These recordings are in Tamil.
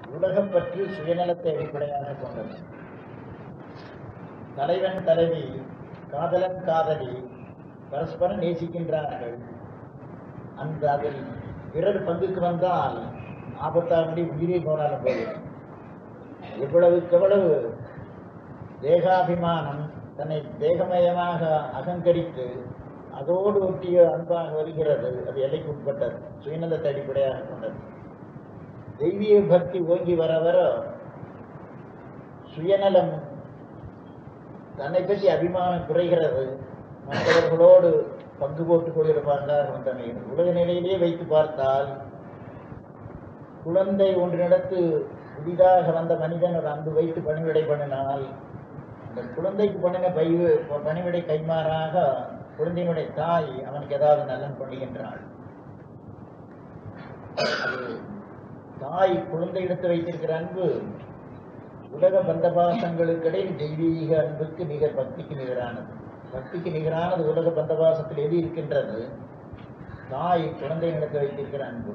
உலகப்பற்று சுயநலத்தை அடிப்படையாக கொண்டது தலைவன் தலைவி காதலன் காதலி பரஸ்பரம் நேசிக்கின்றார்கள் அந்த அதில் பிறர் பங்குக்கு வந்தால் ஆபத்தாகும்படி உயிரை போனாலும் போதும் எவ்வளவுக்கு எவ்வளவு தேகாபிமானம் தன்னை தேகமயமாக அகங்கரித்து அதோடு ஒட்டிய அன்பாக வருகிறது அது எல்லைக்கு உட்பட்டது சுயநலத்தை அடிப்படையாக கொண்டது தெய்வீக பக்தி ஓங்கி வர வர சுயநலம் தன்னை பற்றி அபிமானம் குறைகிறது மற்றவர்களோடு பங்கு போட்டுக் கொள்கிறப்பாங்க வந்தனை உலக நிலையிலேயே வைத்து பார்த்தால் குழந்தை ஒன்றினிடத்து புதிதாக வந்த மனிதன் ஒரு அன்பு வைத்து பணிவிடை பண்ணினால் அந்த குழந்தைக்கு பண்ணின பை பணிவிடை கைமாறாக குழந்தையினுடைய தாய் அவனுக்கு ஏதாவது நலன் பண்ணுகின்றாள் அது தாய் குழந்தை எடுத்து வைத்திருக்கிற அன்பு உலக பந்தபாசங்களுக்கிடையில் தெய்வீக அன்புக்கு நிகர் பக்திக்கு நிகரானது பக்திக்கு நிகரானது உலக பந்தபாசத்தில் எது இருக்கின்றது தாய் குழந்தை நடத்த வைத்திருக்கிற அன்பு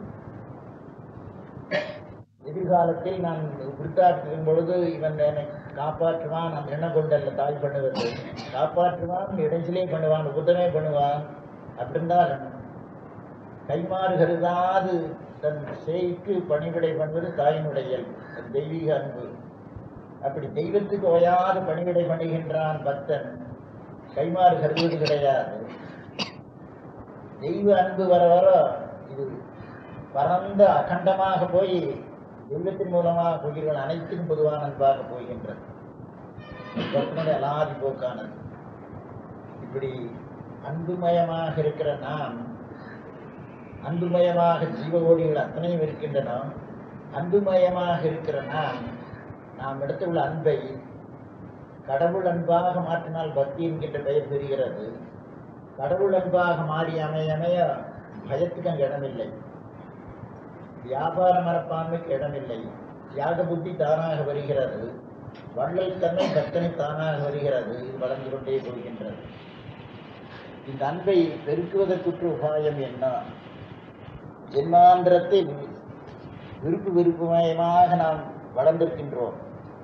எதிர்காலத்தில் நான் விருத்தாற்றிருக்கும் பொழுது இவன் என்னை காப்பாற்றுவான் அந்த எண்ணம் கொண்டல்ல தாய் பண்ணுவது காப்பாற்றுவான் இடைஞ்சிலே பண்ணுவான் உபதமே பண்ணுவான் அப்படின்றால் கைமாறு கருதாது தன் சேய்க்கு பணிவிடை பண்ணுவது தாயினுடைய இயல்பு அது தெய்வீக அன்பு அப்படி தெய்வத்துக்கு ஓயாது பணிவிடை பண்ணுகின்றான் பக்தன் கைமாறு கருதுவது கிடையாது தெய்வ அன்பு வர வர இது பரந்த அகண்டமாக போய் தெய்வத்தின் மூலமாக போகிறவன் அனைத்தும் பொதுவான அன்பாக போகின்றது பக்தனுடைய அலாதி போக்கானது இப்படி அன்புமயமாக இருக்கிற நாம் அன்புமயமாக ஜீவ ஓடிகள் அத்தனையும் இருக்கின்றன அன்புமயமாக இருக்கிற நாம் நாம் இடத்துள்ள அன்பை கடவுள் அன்பாக மாற்றினால் பக்தி என்கின்ற பெயர் பெறுகிறது கடவுள் அன்பாக மாறி அமைய அமைய பயத்துக்கு அங்கு இடமில்லை வியாபார மனப்பான்மைக்கு இடமில்லை தியாக புத்தி தானாக வருகிறது வள்ளல் தன்மை கத்தனை தானாக வருகிறது இது வளர்ந்து கொண்டே போகின்றது இந்த அன்பை பெருக்குவதற்குற்ற உபாயம் என்ன ஜென்மாந்திரத்தில் விருப்பு விருப்பமயமாக நாம் வளர்ந்திருக்கின்றோம்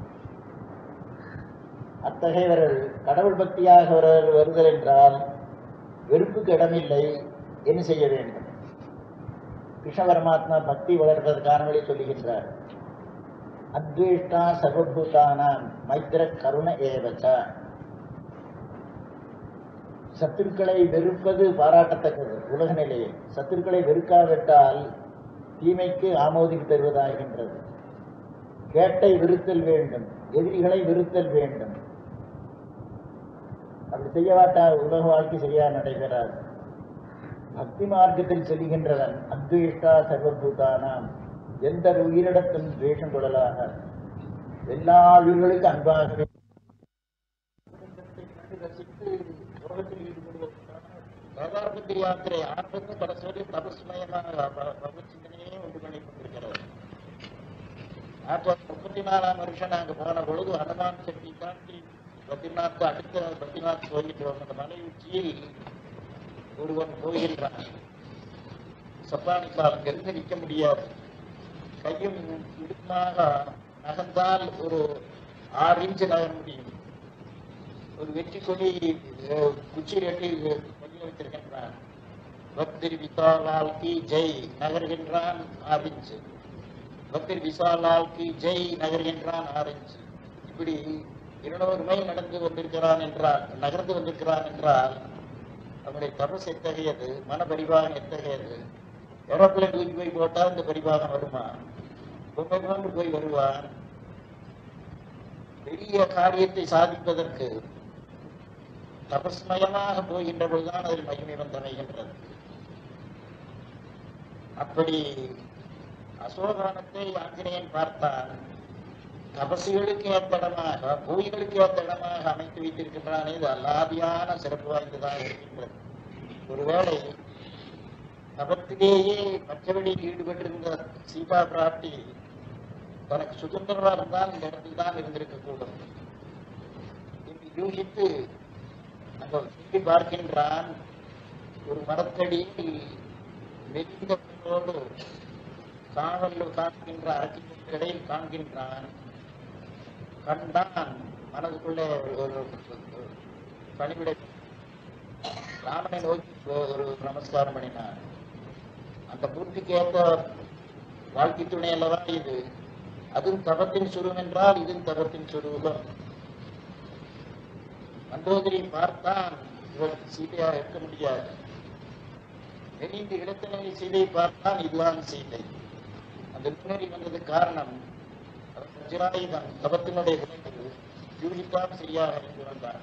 அத்தகையவர்கள் கடவுள் பக்தியாக வருவர் வருதல் என்றால் வெறுப்புக்கு இடமில்லை என்ன செய்ய வேண்டும் கிருஷ்ண பரமாத்மா பக்தி வளர்ப்பதற்கான வழி சொல்லுகின்றார் அத்வேஷ்டா சர்வபூதானாம் மைத்திர கருண ஏவச்ச சத்துருக்களை வெறுப்பது பாராட்டத்தக்கது உலக நிலையில் சத்துருக்களை வெறுக்காவிட்டால் தீமைக்கு ஆமோதிக்கு தருவதாகின்றது கேட்டை விருத்தல் வேண்டும் எதிரிகளை விருத்தல் வேண்டும் அப்படி செய்யவாட்டால் உலக வாழ்க்கை சரியா நடைபெறாது பக்தி மார்க்கத்தில் செல்கின்றவன் அத்வேஷ்டா சர்வபூதானாம் எந்த உயிரிடத்தும் துவேஷம் கொள்ளலாக எல்லா உயிர்களுக்கும் அன்பாகவே யோகத்தில் ஈடுபடுவதற்கான வேதார்த்த யாத்திரை ஆரம்பத்து கடைசி தபஸ்மயமாக பகவத் சிந்தனையே உண்டு பண்ணி கொண்டிருக்கிறது அப்போ முப்பத்தி நாலாம் வருஷம் நாங்க போன பொழுது ஹனுமான் சக்தி தாண்டி பத்ரிநாத் அடுத்த பத்ரிநாத் போகின்றோம் அந்த மலை உச்சியில் ஒருவன் போகின்றான் சப்பானிக்கால் அங்கிருந்து நிற்க முடியாது கையும் இடுமாக நகர்ந்தால் ஒரு ஆறு இன்ச்சு நகர முடியும் ஒரு வெற்றி கொடி அஹ், குச்சி ரெட்டி கையில் வைத்திருக்கின்றான் பக்திர் விசாலால் கி ஜெய் நகர்கின்றான் ஆறு இன்ச்சு பக்தர் விசாலால் கி ஜெய் நகர்கின்றான் ஆறு இன்ச்சு இப்படி இருநூறு மைல் நடந்து வந்திருக்கிறான் என்றால் நகர்ந்து வந்திருக்கிறான் என்றால் அவனுடைய தபஸ் எத்தகையது மன பரிபாகம் எத்தகையது ஏரோப்ளேன் தூக்கி போய் போட்டால் இந்த பரிபாகம் வருமா பொம்மை போன்று போய் வருவான் பெரிய காரியத்தை சாதிப்பதற்கு தபஸ்மயமாக போகின்ற பொழுதுதான் அதில் மகிமை வந்தமைகின்றது அப்படி அசோகானத்தை ஆஞ்சநேயன் பார்த்தான் தபசுகளுக்கு ஏற்ற இடமாக பூய்களுக்கு ஏற்ற இடமாக அமைத்து வைத்திருக்கின்றான் இது அல்லாதியான சிறப்பு வாய்ந்ததாக இருக்கின்றது ஒருவேளை தபத்திலேயே மற்றவழியில் ஈடுபட்டிருந்த சீதா பிராட்டி தனக்கு சுதந்திரமா இருந்தால் இந்த இடத்தில் தான் இருந்திருக்கக்கூடும் என்று யூகித்து அந்த சுற்றி பார்க்கின்றான் ஒரு மரத்தடியில் மெலிந்த பெண்ணோடு காவலில் காண்கின்ற அரக்கிற்கு இடையில் காண்கின்றான் கண்டான் மனதுக்குள்ளே ஒரு பணிவிடை ராமனை நோக்கி ஒரு நமஸ்காரம் பண்ணினான் அந்த பூர்த்திக்கு ஏற்ற வாழ்க்கை துணை அல்லவா இது அதுவும் தவத்தின் சுருவம் என்றால் இதுவும் தவத்தின் சுரூபம் மந்தோதரி பார்த்தான் இவர் சீதையாக இருக்க முடியாது நெறிந்து இடத்தினை சீதையை பார்த்தான் இதுதான் சீதை அந்த முன்னேறி வந்தது காரணம் அவர் வஜ்ராயுதம் தவத்தினுடைய விளைவு யூகித்தான் சரியாக இருந்து வந்தார்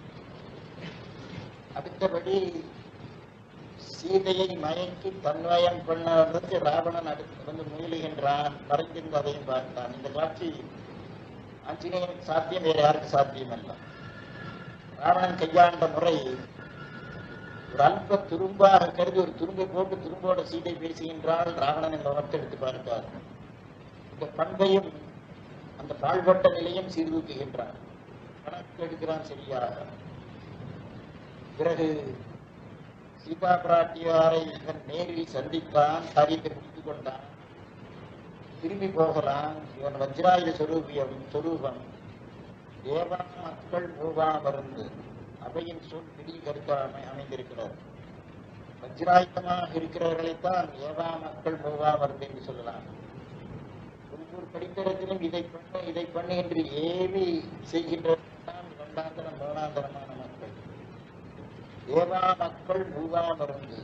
அடுத்தபடி சீதையை மயக்கி தன்வயம் பண்ணதற்கு ராவணன் அடுத்து வந்து முயலுகின்றான் மறைந்திருந்து அதையும் பார்த்தான் இந்த காட்சி ஆஞ்சநேயனுக்கு சாத்தியம் வேறு யாருக்கு சாத்தியம் அல்ல ராவணன் கையாண்ட முறை ஒரு அல்ப துரும்பாக கருதி ஒரு துரும்பை போட்டு துரும்போட சீதை பேசுகின்றால் ராவணன் இந்த எடுத்து பார்த்தார் இந்த பண்பையும் அந்த பாழ்பட்ட நிலையும் சீர்தூக்குகின்றான் கணக்கு எடுக்கிறான் சரியாக பிறகு சீதா பிராட்டியாரை இவன் நேரில் சந்தித்தான் காரியத்தை முடித்துக் கொண்டான் திரும்பி போகலாம் இவன் வஜ்ராயுத சொரூபியம் சொரூபம் தேவா மக்கள் மூவா மருந்து அவையின் சொல் பிடி கருத்தாக அமை அமைந்திருக்கிறது வஜ்ராயுதமாக இருக்கிறவர்களைத்தான் ஏவா மக்கள் மூவா மருந்து என்று சொல்லலாம் ஒவ்வொரு படித்தரத்திலும் இதை பண்ண இதை பண்ணு என்று ஏவி செய்கின்றவர்கள் இரண்டாந்தரம் மூணாந்தரமான மக்கள் தேவா மக்கள் மூவா மருந்து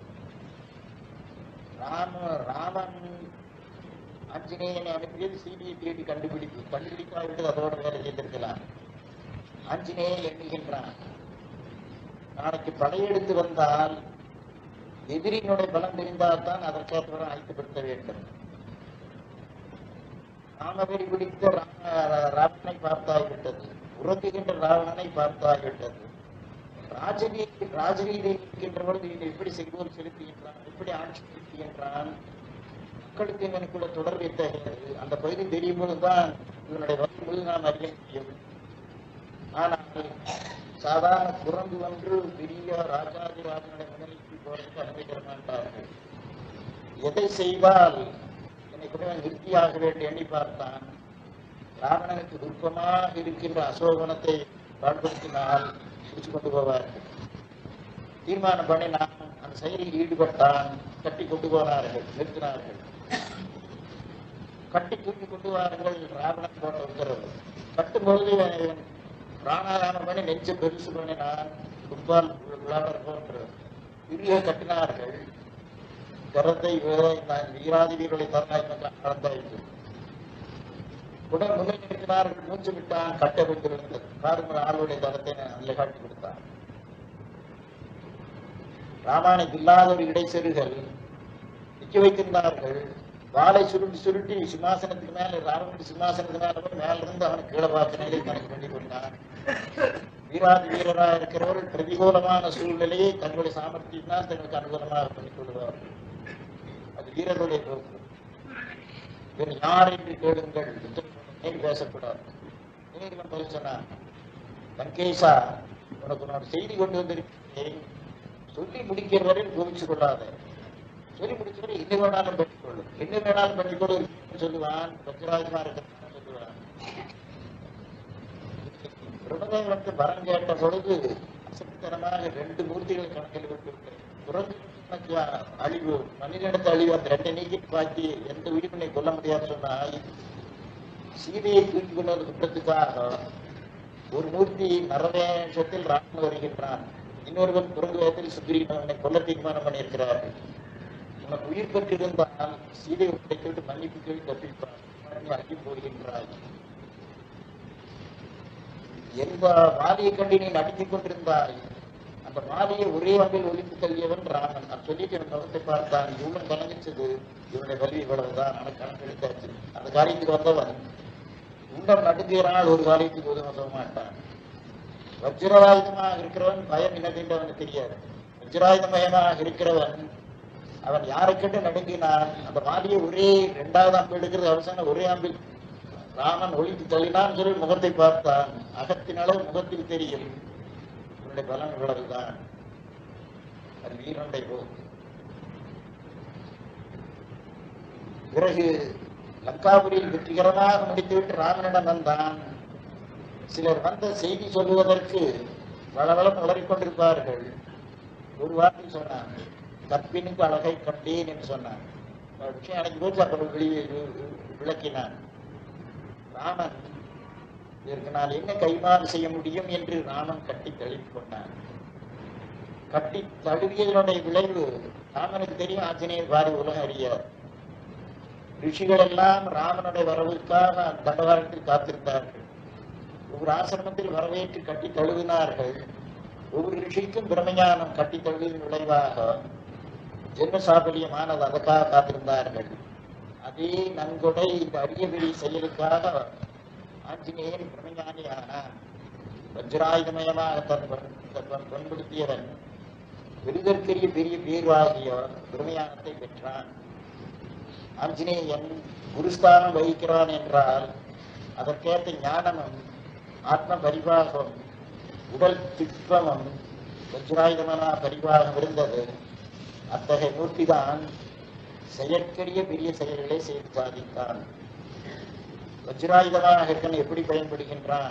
ராம ராமன் ஆஞ்சநேயனை அனுப்பியது சீதையை தேடி கண்டுபிடிப்பு கண்டுபிடிக்காவிட்டு அதோட வேலை செய்திருக்கலாம் ஆஞ்சநேயன் எண்ணுகின்றான் நாளைக்கு படையெடுத்து வந்தால் எதிரியினுடைய பலம் தெரிந்தால்தான் அதற்கேற்றவரை அழைத்துப்படுத்த வேண்டும் ராமவெறி பிடித்த ராம ராவணனை பார்த்தாகிவிட்டது உறங்குகின்ற ராவணனை பார்த்தாகிவிட்டது ராஜனி ராஜரீதியில் இருக்கின்ற பொழுது இவன் எப்படி செங்கோல் செலுத்துகின்றான் எப்படி ஆட்சி செலுத்துகின்றான் மக்களுக்கு இவனுக்குள்ள தொடர்பு எத்தகையது அந்த பகுதி தெரியும் போதுதான் இவனுடைய வழிமுறை நாம் அறிய முடியும் ஆனால் சாதாரண குரங்கு ஒன்று பெரிய ராஜாதிராஜனுடைய முன்னிலைக்கு போறதுக்கு அனுமதிக்க மாட்டார்கள் எதை செய்தால் என்னை கூட நிறுத்தியாக வேண்டும் எண்ணி பார்த்தான் ராவணனுக்கு விருப்பமாக இருக்கின்ற அசோகனத்தை பாடுபடுத்தினால் பிடிச்சு கொண்டு போவார்கள் தீர்மானம் பண்ணி நான் அந்த செயலில் ஈடுபட்டான் கட்டி கொண்டு போனார்கள் நிறுத்தினார்கள் கட்டி தூக்கி கொண்டு வாருங்கள் ராவணன் போட்ட உத்தரவு கட்டும் பொழுது இவன் பிராணாயாமம் பண்ணி நெஞ்ச பெருசு பண்ணினான் ஃபுட்பால் விளையாடர் போன்று இறுக கட்டினார்கள் கரத்தை வீராதி வீரர்களை தந்தாய் கலந்தாயிற்று உடன் முன்னே நிற்கிறார்கள் மூச்சு விட்டான் கட்டை கொண்டிருந்தது பாருங்கள் ஆளுடைய தரத்தை அதில் காட்டி கொடுத்தான் ராமானுக்கு இல்லாத ஒரு இடைச்செருகள் நிக்க வைத்திருந்தார்கள் வாளை சுருட்டி சுருட்டி சிம்மாசனத்துக்கு மேல ராவனுடைய சிம்மாசனத்துக்கு மேல போய் மேல இருந்து அவனுக்கு கீழே பார்த்த நிலை தனக்கு பண்ணி கொண்டான் வீராதி வீரராக இருக்கிறவர்கள் பிரதிகூலமான சூழ்நிலையை தங்களுடைய சாமர்த்தியத்தினால் தங்களுக்கு அனுகூலமாக பண்ணிக் கொள்வார்கள் அது வீரர்களுடைய போக்கு இவர் யார் என்று கேளுங்கள் நேர் பேசக்கூடாது நீதிமன்றம் பதில் சொன்னான் லங்கேஷா உனக்கு நான் செய்தி கொண்டு வந்திருக்கிறேன் சொல்லி முடிக்கிற வரை கோவிச்சு கொள்ளாத சொல்லி முடிச்ச வரை என்ன வேணாலும் பண்ணிக்கொள்ளு என்ன வேணாலும் பண்ணிக்கொள்ளு சொல்லுவான் வஜ்ராஜமா இருக்கிறான் சொல்லுவான் பிரபதேவனுக்கு வரம் கேட்ட பொழுது அசக்திகரமாக ரெண்டு மூர்த்திகள் கணக்கில் விட்டு குரங்கு அழிவு மனிதனத்து அழிவு அந்த ரெண்டை நீக்கி பாக்கி எந்த உயிரினை கொல்ல முடியாது சொன்னால் சீதையை தூக்கி கொள்வது குற்றத்துக்காக ஒரு மூர்த்தி நரவேஷத்தில் ராமன் வருகின்றான் இன்னொருவன் குரங்கு வேகத்தில் சுக்ரீவனை கொல்ல தீர்மானம் பண்ணியிருக்கிறார்கள் உனக்கு உயிர் பெற்றிருந்தால் சீதை கிடைத்துவிட்டு மன்னிப்பு கேள்வி தப்பிப்பான் நீ அள்ளி போகின்றாய் எந்த வாலியை கண்டு நீ நடுங்கிக் கொண்டிருந்தாய் அந்த மாலையை ஒரே அம்பில் ஒழித்து தள்ளியவன் ராமன் நான் சொல்லிட்டு என் முகத்தை பார்த்தான் இவன் கலங்கிச்சது இவனுடைய வலி இவ்வளவுதான் எனக்கு கணக்கு எடுத்தாச்சு அந்த காரியத்துக்கு வந்தவன் உண்டம் நடுங்குகிறானால் ஒரு காரியத்துக்கு உதவ சொல்ல மாட்டான் வஜ்ராயுதமாக இருக்கிறவன் பயம் என்னதுன்னு அவனுக்கு தெரியாது வஜ்ராயுதமயமாக இருக்கிறவன் அவன் யாரை கண்டு நடுங்கினான் அந்த மாலையை ஒரே இரண்டாவது அம்பு எடுக்கிறது அவசரம் ஒரே அம்பில் ராமன் ஒழித்து தள்ளினான் சொல்லி முகத்தை பார்த்தான் அகத்தின் அளவு முகத்தில் தெரியும் உன்னுடைய பலன் இவ்வளவுதான் அது வீரனுடைய போக்கு பிறகு லங்காபுரியில் வெற்றிகரமாக முடித்துவிட்டு ராமனிடம் வந்தான் சிலர் வந்த செய்தி சொல்லுவதற்கு வளவளம் வளரிக்கொண்டிருப்பார்கள் ஒரு வார்த்தை சொன்னான் கற்பினுக்கு அழகை கண்டேன் என்று சொன்னான் ஒரு விஷயம் எனக்கு போச்சு அப்புறம் வெளியே விளக்கினான் ராமன் இதற்கு நான் என்ன கைமாறு செய்ய முடியும் என்று ராமன் கட்டி தழுவி கொண்டான் கட்டி தழுவியதனுடைய விளைவு ராமனுக்கு தெரியும் ஆஞ்சநேயர் பாரி உலகம் அறியார் ரிஷிகள் எல்லாம் ராமனுடைய வரவுக்காக தண்டவாரத்தில் காத்திருந்தார்கள் ஒவ்வொரு ஆசிரமத்தில் வரவேற்று கட்டி தழுவினார்கள் ஒவ்வொரு ரிஷிக்கும் பிரம்மஞானம் கட்டி தழுவியதன் விளைவாக ஜென்மசாபல்யமானது அதற்காக காத்திருந்தார்கள் அதே நன்கொடை இந்த அரிய பெரிய செயலுக்காக ஆஞ்சநேயன் பிரம்மஞானியானான் வஜ்ராயுதமயமாக தன் பண்- தன் பண்- பண்படுத்தியவன் பெரிதற்கரிய பெரிய பேர்வாகிய பிரம்மஞானத்தை பெற்றான் ஆஞ்சநேயன் குருஸ்தானம் வகிக்கிறான் என்றால் அதற்கேற்ற ஞானமும் ஆத்ம பரிவாகம் உடல் திட்பமும் வஜ்ராயுதமான பரிவாகம் இருந்தது அத்தகைய மூர்த்திதான் செயற்கரிய பெரிய செயல்களை செய்து சாதித்தான் வஜ்ராயுதமாக இருக்கன் எப்படி பயன்படுகின்றான்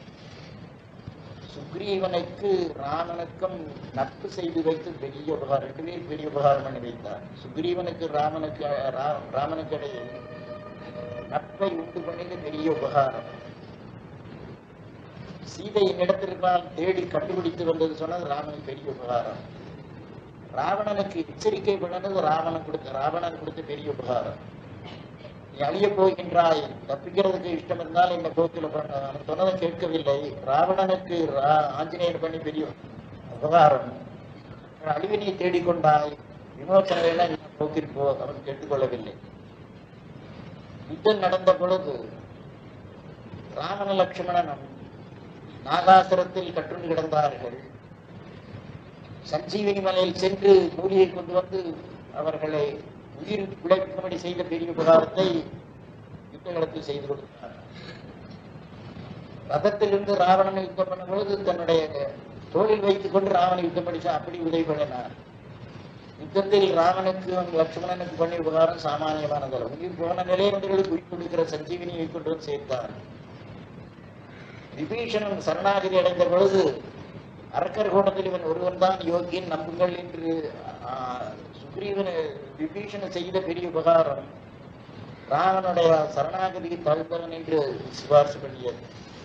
சுக்ரீவனுக்கு ராமனுக்கும் நட்பு செய்து வைத்து பெரிய உபகாரம் ரெண்டு பேரும் பெரிய உபகாரம் பண்ணி வைத்தார் சுக்ரீவனுக்கு ராமனுக்கு ரா- ராமனுக்கு இடையே நட்பை உண்டு பண்ணியது பெரிய உபகாரம் சீதை என்னிடத்திற்கால் தேடி கண்டுபிடித்து வந்தது சொன்னது ராமனுக்கு பெரிய உபகாரம் ராவணனுக்கு எச்சரிக்கை பண்ணது ராவணன் கொடுத்த ராவணன் கொடுத்த பெரிய உபகாரம் நீ அழிய போகின்றாய் தப்பிக்கிறதுக்கு இஷ்டம் இருந்தால் இந்த கோக்கில பண்ண அவன் சொன்னதை கேட்கவில்லை ராவணனுக்கு ரா- ஆஞ்சநேயர் பண்ணி பெரிய உபகாரம் அழிவினை தேடிக்கொண்டாய் விமோசனம் வேணா நீ போக்கில் போ அவன் கேட்டுக்கொள்ளவில்லை யுத்தம் நடந்த பொழுது ராமன லட்சுமணனும் நாகாசுரத்தில் கட்டுண்டு கிடந்தார்கள் சஞ்சீவினி மலையில் சென்று மூலியை கொண்டு வந்து அவர்களை உயிர் பிழைக்கும்படி செய்த பெரிய உபகாரத்தை யுத்த இடத்தில் செய்து கொடுத்தார் ரதத்திலிருந்து ராவணனை யுத்தம் பண்ணும் பொழுது தன்னுடைய தோளில் வைத்துக் கொண்டு ராவணை யுத்தம் படிச்சா அப்படி உதவி பண்ணினார் யுத்தத்தில் ராமனுக்கும் லட்சுமணனுக்கு பண்ணி உபகாரம் சாமானியமானதல்ல உயிர் போன நிலையினர்களுக்கு உயிர் கொடுக்கிற சஞ்சீவினியை கொண்டு வந்து சேர்த்தார் விபீஷணன் சரணாகதி அடைந்த பொழுது அரக்கர் கூட்டத்தில் இவன் ஒருவன் தான் யோகியன் நம்புங்கள் என்று ஆ, சுக்ரீவன் விபீஷணன் செய்த பெரிய உபகாரம் ராவனுடைய சரணாகதிக்கு தழுத்தவன் என்று சிபாரிசு பண்ணியது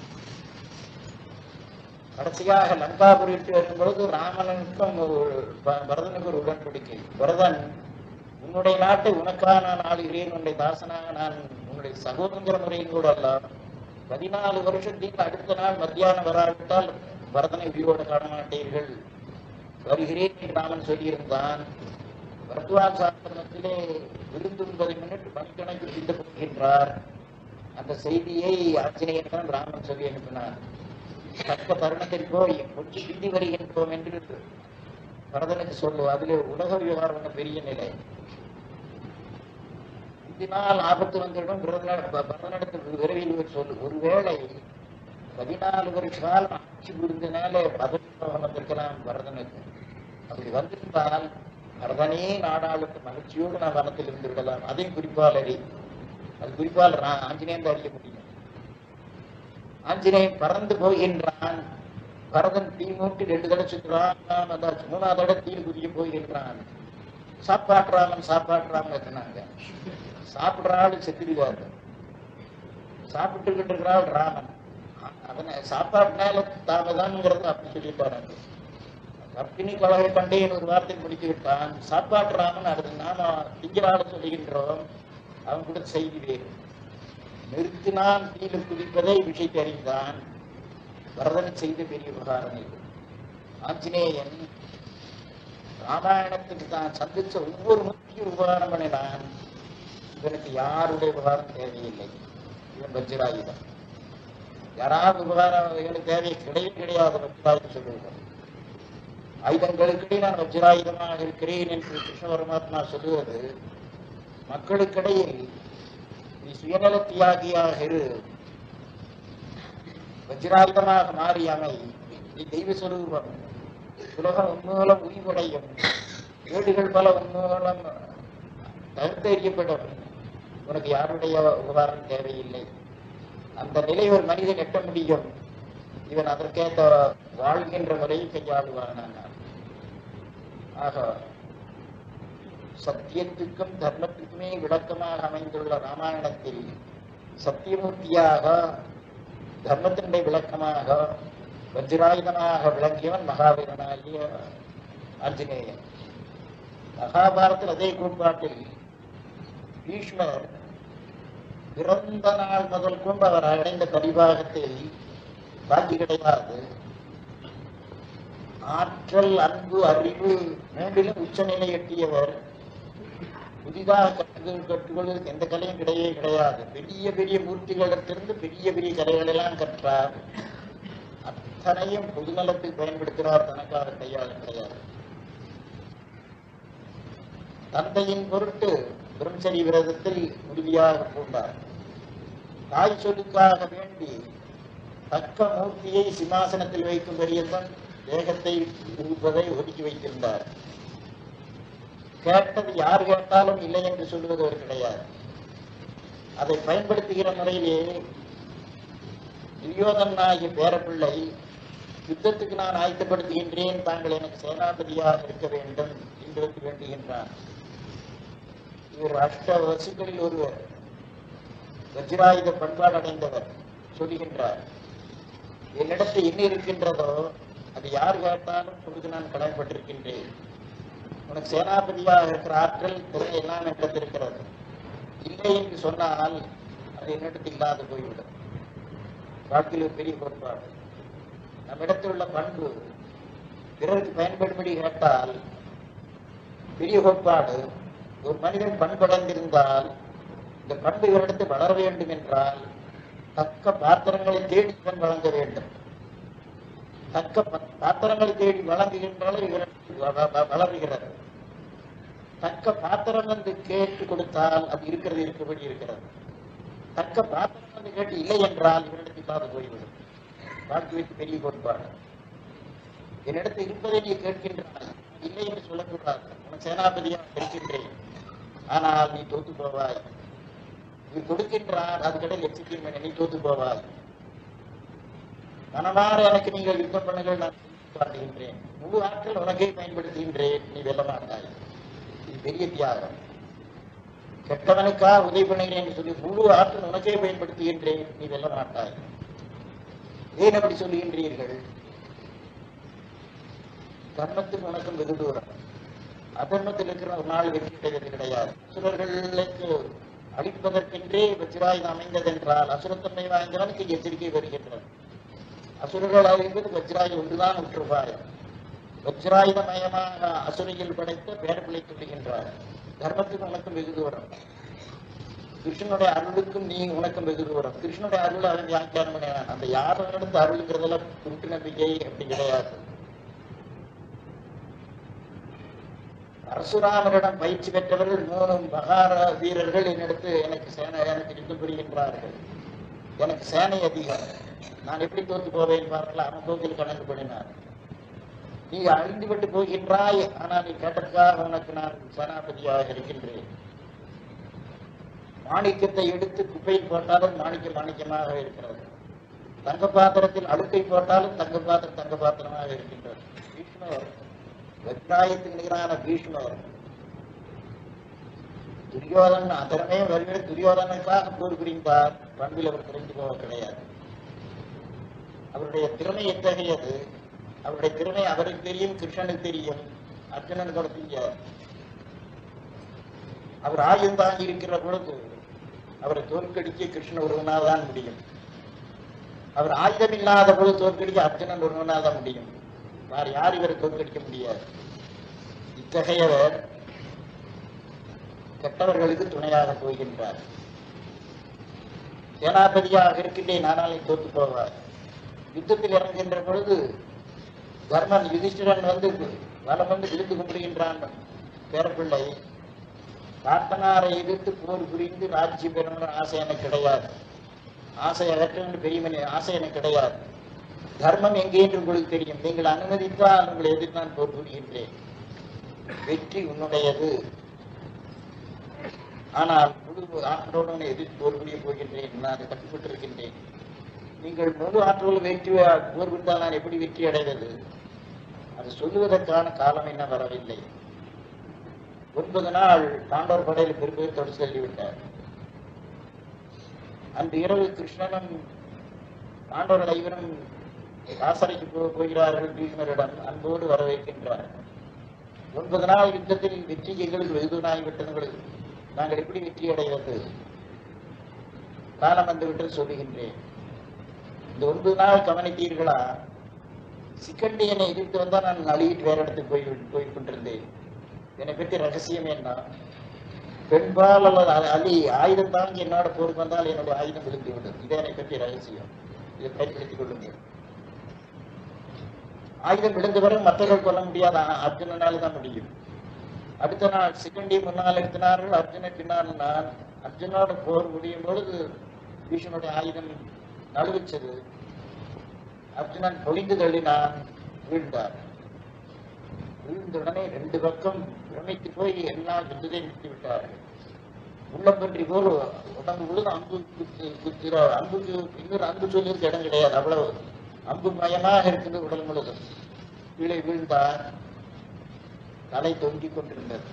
கடைசியாக லங்காபுரிட்டு வரும் பொழுது ராமனுக்கும் ஒரு ப- பரதனுக்கு ஒரு உடன்படிக்கை பரதன் உன்னுடைய நாட்டை உனக்காக நான் ஆளுகிறேன் உன்னுடைய தாசனாக நான் உன்னுடைய சகோதர முறையின் கூட அல்ல பதினாலு வருஷத்தில் அடுத்த நாள் மத்தியானம் வராவிட்டால் பரதனை உயிரோடு காண மாட்டீர்கள் வருகிறேன் என்று ராமன் சொல்லியிருந்தான் பரத்வாஜ் சாஸ்திரத்திலே விருந்தும்பதை முன்னிட்டு மணிக்கணக்கில் சிந்து போகின்றார் அந்த செய்தியை ஆஞ்சநேயன் ராமன் சொல்லி அனுப்பினார் தக்க தருணத்தில் போய் கொஞ்சம் பிந்தி வருகின்றோம் என்று பரதனுக்கு சொல்லு அதிலே உலக விவகாரம் ஒண்ணு பெரிய நிலை இதனால் ஆபத்து வந்துவிடும் பரதன- பரதனிடத்தில் விரைவில் போய் சொல்லு ஒருவேளை பதினாலு வருஷ காலம் ஆட்சி புரிந்தனால பதவி மோகம் வந்திருக்கலாம் பரதனுக்கு அப்படி வந்திருந்தால் பரதனே நாடாளுக்கு மகிழ்ச்சியோடு நான் வனத்தில் இருந்து விடலாம் அதையும் குறிப்பால் அறி அது குறிப்பால் ரா- ஆஞ்சநேயன் தான் அறிய முடியும் ஆஞ்சநேயன் பறந்து போகின்றான் பரதன் தீ மூட்டி ரெண்டு தடவை சுற்றுறான் நான் வந்தாச்சு மூணாவது தடவை தீயில் குதிக்க போகின்றான் சாப்பாட்டுறாமன் சாப்பாட்டுறாமன் எத்தனாங்க சாப்பிடுற ஆள் செத்துடுவாரு சாப்பிட்டுக்கிட்டு இருக்கிற ஆள் ராமன் அ- அதனை சாப்பாட்டுனால தாமதான்ங்கிறது அப்படி சொல்லிட்டாரு கற்பினி கொலகை கண்டேன் ஒரு வார்த்தை முடித்து விட்டான் சாப்பாட்டு ராமன் அடுத்து நாம திங்களால சொல்லுகின்றோம் அவன் கூட செய்தி வேறு நிறுத்தினான் தீயில குதிப்பதை விஷயத்தை அறிந்தான் பரதன் செய்த பெரிய உபகாரம் இது ஆஞ்சநேயன் ராமாயணத்துக்கு தான் சந்திச்ச ஒவ்வொரு முக்கிய உபகாரம் பண்ணினான் இவனுக்கு யாருடைய உபகாரம் தேவையில்லை இவன் வஜ்ராயுதம் யாராவது உபகாரம் இவனுக்கு தேவை கிடையவே கிடையாது வஜ்ராயுதம் சொல்லுவார் ஆயுதங்களுக்கிடையே நான் வஜ்ராயுதமாக இருக்கிறேன் என்று கிருஷ்ண பரமாத்மா சொல்லுவது மக்களுக்கிடையில் நீ சுயநல தியாகியாக இரு வஜ்ராயுதமாக மாறி அமை நீ தெய்வ சொரூபம் உலகம் உன்மூலம் உய்வடையும் வீடுகள் பல உன்மூலம் தகுத்தறியப்படும் உனக்கு யாருடைய உபகாரம் தேவையில்லை அந்த நிலை ஒரு மனிதன் எட்ட முடியும் இவன் அதற்கேற்ற வாழ்கின்ற முறையை கையாளுவானான் ஆக சத்தியத்துக்கும் தர்மத்துக்குமே விளக்கமாக அமைந்துள்ள ராமாயணத்தில் சத்தியமூர்த்தியாக தர்மத்தினுடைய விளக்கமாக வஜ்ராயுதனாக விளங்கியவன் மகாவீரனாகிய ஆஞ்சநேயன் மகாபாரத்தில் அதே கோட்பாட்டில் பீஷ்மர் பிறந்த நாள் முதல் கொண்டு அவர் அடைந்த பரிபாகத்தில் பாக்கி கிடையாது ஆற்றல் அன்பு அறிவு மூன்றிலும் உச்சநிலை எட்டியவர் புதிதாக கற்றுக்கொள் கற்றுக்கொள்வதற்கு எந்த கலையும் கிடையவே கிடையாது பெரிய பெரிய மூர்த்திகளிடத்திலிருந்து பெரிய பெரிய கலைகள் எல்லாம் கற்றார் அத்தனையும் பொதுநலத்தில் பயன்படுத்தினார் தனக்காக கையாள கிடையாது தந்தையின் பொருட்டு பிரம்மச்சரி விரதத்தில் உறுதியாக பூண்டார் தாய் சொல்லுக்காக வேண்டி தக்க மூர்த்தியை சிம்மாசனத்தில் வைக்கும் பெரியவன் தேகத்தை இருப்பதை ஒதுக்கி வைத்திருந்தார் கேட்டது யார் கேட்டாலும் இல்லை என்று சொல்லுவது ஒரு கிடையாது அதை பயன்படுத்துகிற முறையிலே துரியோதன் ஆகிய பேரப்பிள்ளை யுத்தத்துக்கு நான் ஆயத்தப்படுத்துகின்றேன் தாங்கள் எனக்கு சேனாபதியாக இருக்க வேண்டும் என்று வேண்டுகின்றான் இவர் அஷ்ட வசுக்களில் ஒருவர் வஜ்ராயுத பண்பாடு அடைந்தவர் சொல்லுகின்றார் என்னிடத்தில் என்ன இருக்கின்றதோ அது யார் கேட்டாலும் கொடுத்து நான் கடமைப்பட்டிருக்கின்றேன் உனக்கு சேனாபதியாக இருக்கிற ஆற்றல் திறமை எல்லாம் என்னிடத்தில் இருக்கிறது இல்லை என்று சொன்னால் அது என்னிடத்தில் இல்லாது போய்விடும் வாழ்க்கையில் ஒரு பெரிய கோட்பாடு நம்மிடத்தில் உள்ள பண்பு பிறருக்கு பயன்படும்படி கேட்டால் பெரிய கோட்பாடு ஒரு மனிதன் பண்படைந்திருந்தால் இந்த பண்பு இவரிடத்தில் வளர வேண்டும் என்றால் தக்க பாத்திரங்களை தேடி இவன் வழங்க வேண்டும் தக்க ப- பாத்திரங்களை தேடி வழங்குகின்றாலும் இவரிடத்தில் வ- வ- வளருகிறது தக்க பாத்திரம் என்று கேட்டு கொடுத்தால் அது இருக்கிறது இருக்கபடி இருக்கிறது தக்க பாத்திரம் என்று கேட்டு இல்லை என்றால் இவரிடத்தில் இல்லாது போய்விடும் வாழ்க்கைக்கு பெரிய கோட்பாடு என்னிடத்தில் இருப்பதை நீ கேட்கின்றாய் இல்லை என்று சொல்லக்கூடாது உனக்கு சேனாபதியாக இருக்கின்றேன் ஆனால் நீ தோத்து போவாய் நீ கொடுக்கின்றார் அதுக்கடையில் எச்சரிக்கை நீ தோத்து போவாய் மனமாற எனக்கு நீங்கள் யுத்தம் பண்ணுங்கள் நான் காட்டுகின்றேன் முழு ஆற்றல் உனக்கே பயன்படுத்துகின்றேன் நீ வெல்ல மாட்டாய் இது பெரிய தியாகம் கெட்டவனுக்காக உதவி பண்ணுகிறேன் என்று சொல்லி முழு ஆற்றல் உனக்கே பயன்படுத்துகின்றேன் நீ வெல்ல மாட்டாய் ஏன் அப்படி சொல்லுகின்றீர்கள் தர்மத்துக்கு உனக்கும் வெகு தூரம் அதர்மத்தில் இருக்கிற ஒரு நாள் வெற்றி கிடையாது கிடையாது அசுரர்களுக்கு அழிப்பதற்கென்றே வஜ்ராயுதம் அமைந்ததென்றால் அசுரத்தன்மை வாய்ந்தவனுக்கு எச்சரிக்கை வருகின்றது அசுரர்கள் அழிப்பது வஜ்ராயுதம் ஒன்றுதான் உற்றுபாயம் வஜ்ராயுதமயமாக அசுரையில் படைத்த பேரப்பிள்ளை சொல்லுகின்றார் தர்மத்துக்கு உனக்கும் வெகு தூரம் கிருஷ்ணனுடைய அருளுக்கும் நீ உனக்கும் வெகு தூரம் கிருஷ்ணனுடைய அருள் அவன் வியாக்கியானம் பண்ணினான் அந்த யாரோட அருளுங்கிறதெல்லாம் குருட்டு நம்பிக்கை அப்படி கிடையாது பரசுராமரிடம் பயிற்சி பெற்றவர்கள் மூணு மகார வீரர்கள் என்னிடத்து எனக்கு சேனை எனக்கு யுத்தம் புரிகின்றார்கள் எனக்கு சேனை அதிகம் நான் எப்படி தோத்து போவேன் பாருங்கள் அவன் தோத்தில் கணக்கு பண்ணினார் நீ அழிந்து விட்டு போகின்றாய் ஆனால் நீ கேட்டதுக்காக உனக்கு நான் சேனாபதியாக இருக்கின்றேன் மாணிக்கத்தை எடுத்து குப்பையில் போட்டாலும் மாணிக்கம் மாணிக்கமாக இருக்கிறது தங்க பாத்திரத்தில் அழுக்கை போட்டாலும் தங்க பாத்திரம் தங்க பாத்திரமாக இருக்கின்றது பீஷ்மர் வெட்டாயத்துக்கு நிகரான பீஷ்மர் துரியோதன் அதனமே வருகிற துரியோதனுக்காக போர் புரிந்தார் பண்பில் அவர் குறைந்து போக கிடையாது அவருடைய திறமை எத்தகையது அவருடைய திறமை அவருக்கு தெரியும் கிருஷ்ணனுக்கு தெரியும் அர்ஜுனன் கூட தெரியாது அவர் ஆயுதம் தாங்கி இருக்கிற பொழுது அவரை தோற்கடிக்க கிருஷ்ணன் ஒருவனால் தான் முடியும் அவர் ஆயுதம் இல்லாத பொழுது தோற்கடிக்க அர்ஜுனன் ஒருவனால் தான் முடியும் வேறு யார் இவரை தோற்கடிக்க முடியாது இத்தகையவர் கெட்டவர்களுக்கு துணையாக போகின்றார் சேனாபதியாக இருக்கின்றேன் ஆனால் நீ தோத்து போவார் யுத்தத்தில் இறங்குகின்ற பொழுது தர்மன் யுதிஷ்டிரன் வந்து வலம் வந்து விழுந்து கும்பிடுகின்றான் பேரப்பிள்ளை பாட்டனாரை எதிர்த்து போர் புரிந்து ராஜ்யம் பெறணும்னு ஆசை எனக்கு கிடையாது ஆசை அகற்றணும் பெரிய மணி ஆசை எனக்கு கிடையாது தர்மம் எங்கே என்று உங்களுக்கு தெரியும் நீங்கள் அனுமதித்தால் உங்களை எதிர்த்து நான் போர் புரிகின்றேன் வெற்றி உன்னுடையது ஆனால் முழு ஆற்றலோடு எதிர்த்து போர் புரிய போகின்றேன் நான் கட்டுப்பட்டிருக்கின்றேன் நீங்கள் முழு ஆற்றலோடு வெற்றி போர் புரிந்தால் நான் எப்படி வெற்றி அடைவது அது சொல்லுவதற்கான காலம் என்ன வரவில்லை ஒன்பது நாள் பாண்டவர் படையில் பெரும்பெருத்தோடு சொல்லிவிட்டார் அன்று இரவு கிருஷ்ணனும் பாண்டவர்கள் ஐவரும் காசரைக்கு போ- போகிறார்கள் பீஷ்மரிடம் அன்போடு வரவேற்கின்றார் ஒன்பது நாள் யுத்தத்தில் வெற்றி எங்களுக்கு வெகுதுனாகிவிட்டது நாங்கள் எப்படி வெற்றி அடைவது காலம் வந்துவிட்டு சொல்லுகின்றேன் இந்த ஒன்பது நாள் கவனித்தீர்களா சிக்கண்டி என்னை எதிர்த்து வந்தா நான் அழுகிட்டு வேற இடத்துக்கு போய் போய் கொண்டிருந்தேன் என்னை பற்றி ரகசியம் என்ன பெண்பால் அல்லது அ- அலி ஆயுதம் தாங்கி என்னோட போருக்கு வந்தால் என்னுடைய ஆயுதம் விழுந்து விடும் இது என்னை பற்றி ரகசியம் இதை பயன்படுத்திக் கொள்ளுங்கள் ஆயுதம் விழுந்து வரை மற்றவர்கள் கொல்ல முடியாது ஆனா அர்ஜுனனால தான் முடியும் அடுத்த நாள் சிக்கண்டி முன்னால் எடுத்தினார்கள் அர்ஜுனன் பின்னால் நான் அர்ஜுனோட போர் முடியும் பொழுது பீஷ்மனுடைய ஆயுதம் நழுவிச்சது அர்ஜுனன் பொழிந்து தள்ளினான் வீழ்ந்தார் விழுந்த உடனே ரெண்டு பக்கம் பிரமித்து போய் எல்லாம் யுத்தத்தை நிறுத்தி விட்டார்கள் உள்ளம்பன்றி போல் உடம்பு முழுது அம்பு குத்து குத்துற அம்புக்கு இன்னொரு அம்பு சொல்லியிருக்க இடம் கிடையாது அவ்வளவு அம்பு மயமாக இருக்குது உடல் முழுதும் கீழே வீழ்ந்தார் தலை தொங்கிக் கொண்டிருந்தது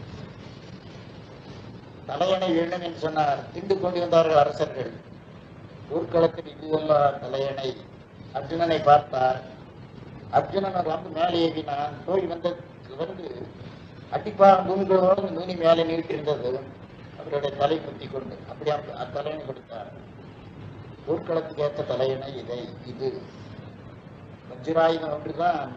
தலையணை வேண்டும் என்று சொன்னார் திண்டு கொண்டு வந்தார்கள் அரசர்கள் ஊர்க்களத்தில் இதுவெல்லாம் தலையணை அர்ஜுனனை பார்த்தார் அர்ஜுனன் ஒரு அம்பு மேலே ஏவினான் போய் வந்த வந்து அடிப்பாக பூமிகளோடு நூனி மேலே நீட்டிருந்தது அவருடைய தலை குத்தி கொண்டு அப்படி அந்த தலையணை கொடுத்தார் ஊர்க்களத்துக்கு ஏற்ற தலையணை இதை இது வஜ்ராயுதம் ஒன்றுதான்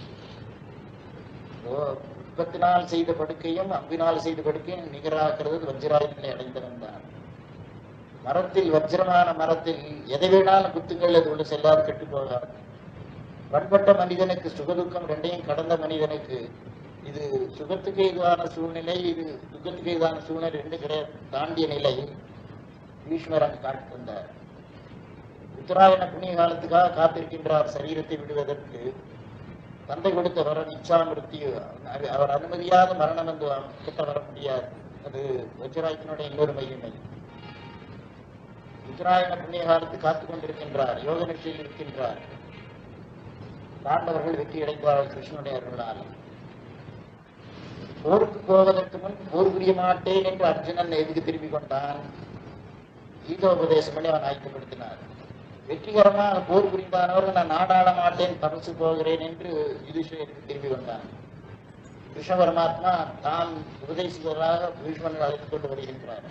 உற்பத்தினால் செய்த படுக்கையும் அம்பினால் செய்த படுக்கையும் நிகராகிறது வஜ்ராயுதங்களை அடைந்தவன் தான் மரத்தில் வஜ்ரமான மரத்தில் எதை வேணாலும் குத்துங்கள் அது உள்ள செல்லாது கெட்டு போகாது பண்பட்ட மனிதனுக்கு சுகதுக்கம் ரெண்டையும் கடந்த மனிதனுக்கு இது சுகத்துக்கு இதுவான சூழ்நிலை இது துக்கத்துக்கு இதுவான சூழ்நிலை ரெண்டு கிடையாது தாண்டிய நிலை பீஷ்மர் அங்கு காட்டி வந்தார் உத்தராயண புண்ணிய காலத்துக்காக காத்திருக்கின்றார் சரீரத்தை விடுவதற்கு தந்தை கொடுத்த வரம் இச்சா மிருத்தியு அது- அவர் அனுமதியாத மரணம் வந்து கிட்ட வர முடியாது அது வஜ்ராயத்தினுடைய இன்னொரு மையமை உத்தராயண புண்ணிய காலத்து காத்துக் கொண்டிருக்கின்றார் யோக நிச்சயில் இருக்கின்றார் பாண்டவர்கள் வெற்றி அடைந்தார்கள் கிருஷ்ணனுடைய அருளால் போருக்கு போவதற்கு முன் போர் புரிய மாட்டேன் என்று அர்ஜுனன் எதுக்கு திரும்பி கொண்டான் கீதோபதேசம் பண்ணி அவன் ஆயத்தப்படுத்தினார் வெற்றிகரமாக போர் புரிந்தானவர்கள் நான் நாடாள மாட்டேன் தபசு போகிறேன் என்று யுதிஷ்டருக்கு திரும்பி கொண்டான் கிருஷ்ண பரமாத்மா தாம் உபதேசிப்பதாக பீஷ்மனை அழைத்துக் கொண்டு வருகின்றார்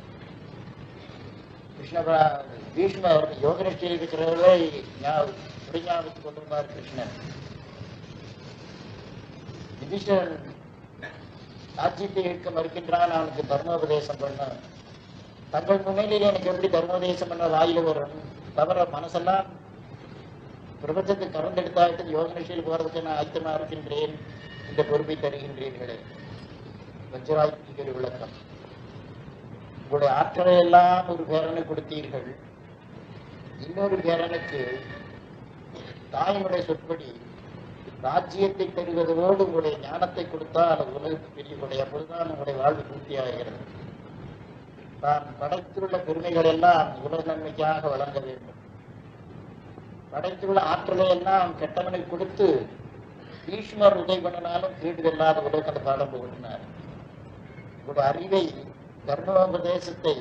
கிருஷ்ண பர- பீஷ்மர் யோக நிஷ்டையில் இருக்கிறவர்களை ஞாபகத்துக் கொண்டிருந்தார் கிருஷ்ணன் யுதிஷ்டர் ராஜ்யத்தை ஏற்க மறுக்கின்றான் அவனுக்கு தர்மோபதேசம் பண்ண தங்கள் முன்னிலையில் எனக்கு எப்படி தர்மோபதேசம் பண்ண வாயில வரும் தவிர மனசெல்லாம் பிரபஞ்சத்தை கறந்தெடுத்தாயிட்டு யோக நிஷ்டையில் போறதுக்கு நான் ஆயத்தமா இருக்கின்றேன் இந்த பொறுப்பை தருகின்றீர்களே வஜ்ராயுத்திக்கு ஒரு விளக்கம் உங்களுடைய ஆற்றலை எல்லாம் ஒரு பேரனை கொடுத்தீர்கள் இன்னொரு பேரனுக்கு தாயினுடைய சொற்படி ராஜ்யத்தை பெறுவதோடு உங்களுடைய ஞானத்தை கொடுத்தால் அது உலகத்துக்கு பெரிய கொடை அப்பொழுதுதான் உங்களுடைய வாழ்வு பூர்த்தியாகிறது தான் படைத்துள்ள பெருமைகள் எல்லாம் உலக நன்மைக்காக வழங்க வேண்டும் படைத்துள்ள ஆற்றலை எல்லாம் கெட்டவனுக்கு கொடுத்து பீஷ்மர் உதவி பண்ணினாலும் கேடு இல்லாத உலகத்தை பாடம் புகட்டினார் உங்களுடைய அறிவை தர்மோபதேசத்தை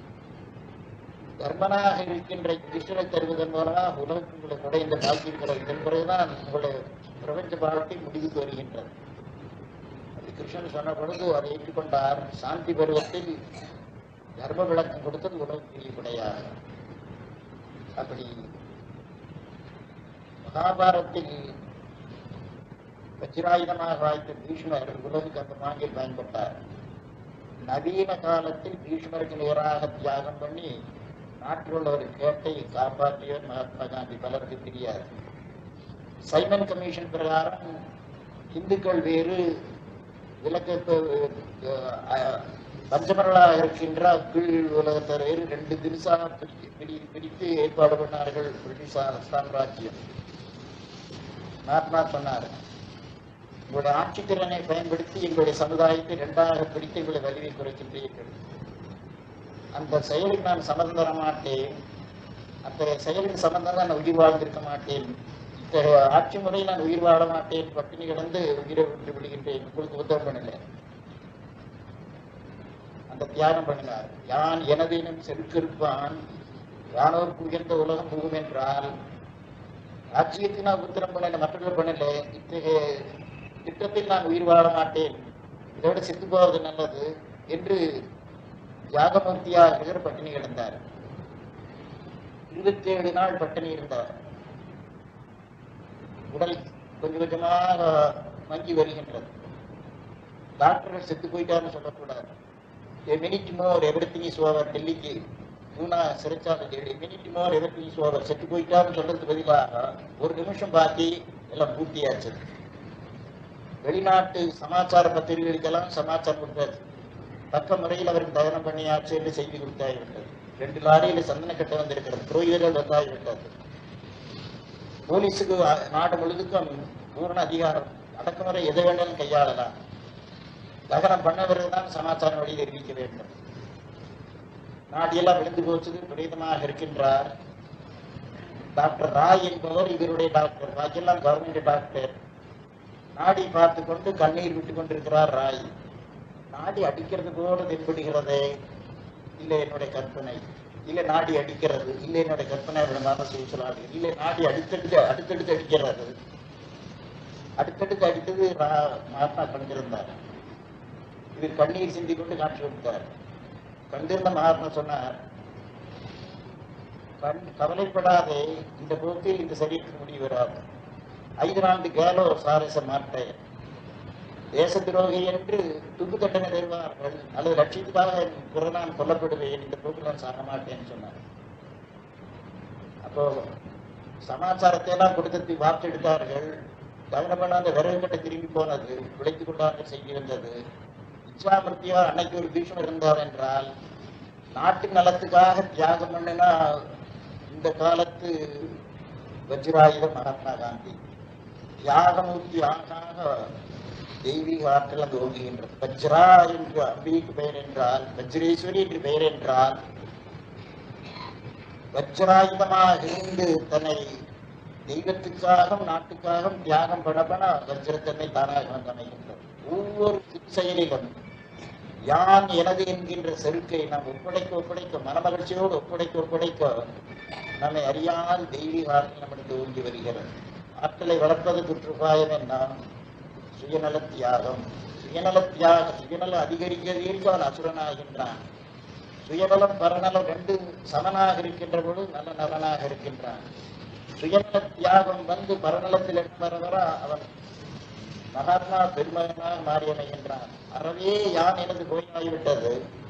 தர்மனாக இருக்கின்ற கிருஷ்ணனை தருவதன் மூலமாக உலகத்துக்கு உங்களை குடைந்த பாக்கியிருக்கிறது இதன் பிறகுதான் உங்களுடைய பிரபஞ்ச வாழ்க்கை முடிவுக்கு வருகின்றது அது கிருஷ்ணன் சொன்ன பொழுது அதை ஏற்றுக்கொண்டார் சாந்தி பருவத்தில் தர்ம விளக்கம் கொடுத்தது உலகத்துக்குரிய குடையாக அப்படி மகாபாரத்தில் வஜ்ராயுதமாக வாய்த்த பீஷ்மர் உலகுக்கு அந்த மாங்கில் பயன்பட்டார் நவீன காலத்தில் பீஷ்மருக்கு நேராக தியாகம் பண்ணி நாட்டில் உள்ள ஒரு கேட்டை காப்பாற்றியவர் மகாத்மா காந்தி பலருக்கு தெரியாது சைமன் கமிஷன் பிரகாரம் இந்துக்கள் வேறு விலக்கு பஞ்சமர்களாக இருக்கின்ற கீழ் உலகத்தர் வேறு ரெண்டு திரிசா பிரித்து பிரி- பிரித்து ஏற்பாடு பண்ணார்கள் பிரிட்டிஷ் சா- சாம்ராஜ்யம் மகாத்மா சொன்னார் உங்களுடைய ஆட்சித்திறனை பயன்படுத்தி எங்களுடைய சமுதாயத்தை இரண்டாக பிரித்து எங்களை வலிமை குறைக்கின்றீர்கள் அந்த செயலுக்கு நான் சம்மந்தம் தர மாட்டேன் அந்த செயலுக்கு சம்பந்தம் நான் உயிர் வாழ்ந்திருக்க மாட்டேன் இத்தகைய ஆட்சி முறையில் நான் உயிர் வாழ மாட்டேன் பட்டினி கிடந்து உயிரை விட்டு விடுகின்றேன் உங்களுக்கு உத்தரவு பண்ணல அந்த தியாகம் பண்ணினார் யான் எனதேனும் செருக்கிருப்பான் யானோருக்கு உயர்ந்த உலகம் புகும் என்றால் ராஜ்யத்தை நான் உத்தரம் பண்ணல மற்றவர்கள் பண்ணல இத்தகைய திட்டத்தில் நான் உயிர் வாழ மாட்டேன் இதோட செத்து போவது நல்லது என்று யாகமூர்த்தியாக பட்டினி கிடந்தார் இருபத்தி ஏழு நாள் பட்டினி இருந்தார் உடல் கொஞ்சம் கொஞ்சமாக மங்கி வருகின்றது டாக்டர்கள் செத்து போயிட்டாருன்னு சொல்லக்கூடாது a minute more everything is over டெல்லிக்கு பூனா சிறைச்சாலை a minute more everything is over செத்து போயிட்டாருன்னு சொல்றதுக்கு பதிலாக ஒரு நிமிஷம் பாக்கி எல்லாம் பூர்த்தியாச்சு வெளிநாட்டு சமாச்சார பத்திரிகைகளுக்கெல்லாம் சமாச்சாரம் கொடுத்தாச்சு தக்க முறையில் அவருக்கு தகனம் பண்ணியாச்சு என்று செய்தி கொடுத்தாகிவிட்டது ரெண்டு லாரியில சந்தன கட்ட வந்திருக்கிறது துரோகிகள் வந்தாகிவிட்டது போலீஸுக்கு அ- நாடு முழுதுக்கும் பூரண அதிகாரம் அடக்குமுறை எதை வேண்டாலும் கையாளலாம் தகனம் பண்ணவர்கள் தான் சமாச்சாரம் வழியில் அறிவிக்க வேண்டும் நாடியெல்லாம் விழுந்து போச்சது துரிதமாக இருக்கின்றார் டாக்டர் ராய் என்பவர் இவருடைய டாக்டர் பாக்கியெல்லாம் கவர்மெண்ட் டாக்டர் நாடி பார்த்து கொண்டு கண்ணீர் விட்டு கொண்டிருக்கிறார் ராய் நாடி அடிக்கிறது போல தென்படுகிறதே இல்லை என்னுடைய கற்பனை இல்லை நாடி அடிக்கிறது இல்லை என்னுடைய கற்பனை விடமாக சூசலாடு இல்லை நாடி அடுத்தடுத்து அடுத்தடுத்து அடிக்கிறது அடுத்தடுத்து அடித்தது ரா- மகாத்மா கண்டிருந்தார் இவர் கண்ணீர் சிந்தி கொண்டு காட்சி கொடுத்தார் கண்டிருந்த மகாத்மா சொன்னார் கண் கவலைப்படாதே இந்த போக்கில் இந்த சரீரத்துக்கு முடிவு வராது ஐந்து ஆண்டு கேலோ சாரச மாட்டேன் தேச துரோகி என்று துப்பு தண்டனை தருவார்கள் அல்லது லட்சியத்துக்காக என் பிறகு நான் கொல்லப்படுவேன் இந்த போக்கில் நான் சாக மாட்டேன்னு சொன்னார் அப்போ சமாச்சாரத்தை எல்லாம் கொடுத்து வார்த்தெடுத்தார்கள் தகனம் பண்ண அந்த விறகு கட்டை திரும்பி போனது விளைத்து கொண்டாங்க செய்தி வந்தது இச்சாமிருத்தியா அன்னைக்கு ஒரு பீஷ்மர் இருந்தார் என்றால் நாட்டு நலத்துக்காக தியாகம் பண்ணினா இந்த காலத்து வஜ்ராயுத மகாத்மா காந்தி தியாகமூர்த்தி ஆகாக தெய்வீக ஆற்றல் அங்கு ஓங்குகின்றது வஜ்ரா என்று அம்பிகைக்கு பெயர் என்றால் வஜ்ரேஸ்வரி என்று பெயர் என்றால் வஜ்ராயுதமாக இருந்து தன்னை தெய்வத்துக்காகவும் நாட்டுக்காகவும் தியாகம் பண்ணப்பன வஜ்ரத்தன்மை தானாக வந்து அமைகின்றது ஒவ்வொரு செயலிலும் யான் எனது என்கின்ற செருக்கை நாம் ஒப்படைக்க ஒப்படைக்க மனமகிழ்ச்சியோடு ஒப்படைக்க ஒப்படைக்க நம்மை அறியாமல் தெய்வீக ஆற்றல் நம்மிடத்து ஓங்கி வருகிறது ஆற்றலை வளர்ப்பது குற்றுப்பாயம் என்ன சுயநல தியாகம் சுயநல தியாகம் சுயநலம் அதிகரிக்க அதிகரிக்க அவன் அசுரனாகின்றான் சுயநலம் பரநலம் ரெண்டு சமனாக இருக்கின்ற பொழுது நல்ல நலனாக இருக்கின்றான் சுயநல தியாகம் வந்து பரநலத்தில் வர வர அவன் மகாத்மா பெருமகனாக மாறி அமைகின்றான் அறவே யான் எனது போயாகிவிட்டது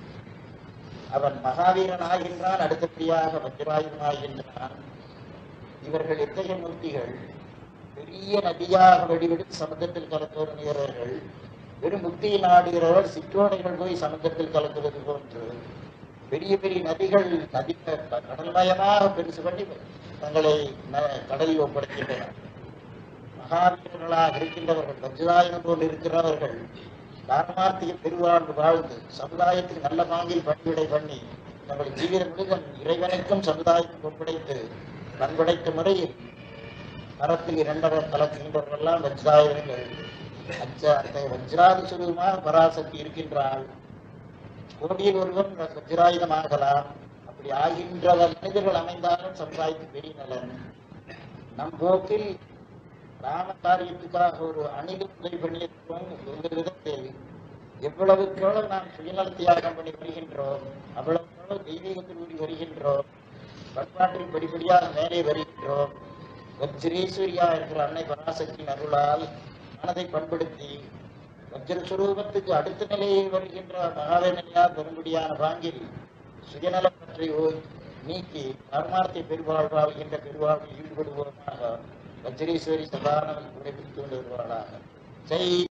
அவன் மகாவீரன் ஆகின்றான் அடுத்தபடியாக வஜ்ராயுதன் ஆகின்றான் இவர்கள் எத்தகைய மூர்த்திகள் பெரிய நதியாக வெடிவெடுத்து சமுத்திரத்தில் கலந்து வருகிறவர்கள் வெறும் முக்தியை நாடுகிறவர்கள் சிற்றோடைகள் போய் சமுத்திரத்தில் கலந்துவது போன்று பெரிய பெரிய நதிகள் நதி கடல்மயமாக பெருசு பண்ணி தங்களை ந- கடலில் ஒப்படைக்கின்றன மகாவீரர்களாக இருக்கின்றவர்கள் வஜ்ராயுதம் போல் இருக்கிறவர்கள் தார்மார்த்திக பெருவாழ்வு வாழ்ந்து சமுதாயத்துக்கு நல்ல பாங்கில் பணிவிடை பண்ணி தங்கள் ஜீவித முழுவதும் இறைவனுக்கும் சமுதாயத்துக்கும் ஒப்படைத்து பண்படைத்த முறையில் மரத்தில் இரண்டரை கலக்குகின்றவர்கள்லாம் வஜ்ராயுதங்கள் அச்ச அந்த வஜ்ராதி சுரூபமாக பராசக்தி இருக்கின்றாள் கோடியில் ஒருவன் வஜ்ராயுதமாகலாம் அப்படி ஆகின்ற மனிதர்கள் அமைந்தாலும் சமுதாயத்துக்கு பெரிய நலன் நம் போக்கில் ராம காரியத்துக்காக ஒரு அணில் உதவி பண்ணியிருக்கிறோம் ஒரு விதத்தில் எவ்வளவுக்கு எவ்வளவு நாம் சுயநல தியாகம் பண்ணி வருகின்றோம் அவ்வளவுக்கு எவ்வளவு தெய்வீகத்தில் ஊடி வருகின்றோம் பண்பாட்டில் படிப்படியாக மேலே வருகின்றோம் வஜ்ரேஸ்வரியா இருக்கிற அன்னை பராசக்தியின் அருளால் மனதை பண்படுத்தி வஜ்ர சுரூபத்துக்கு அடுத்த நிலையில் வருகின்ற மகாவேனையார் பெரும்படியான பாங்கில் சுயநலம் பற்றி ஓ- நீக்கி பரமார்த்தை பெருவாழ்வாழ்கின்ற பெருவாழ்வில் ஈடுபடுவோமாக வஜ்ரேஸ்வரி சதானவன் உடைப்பித்துக் கொண்டு வருவாளாக ஜெய்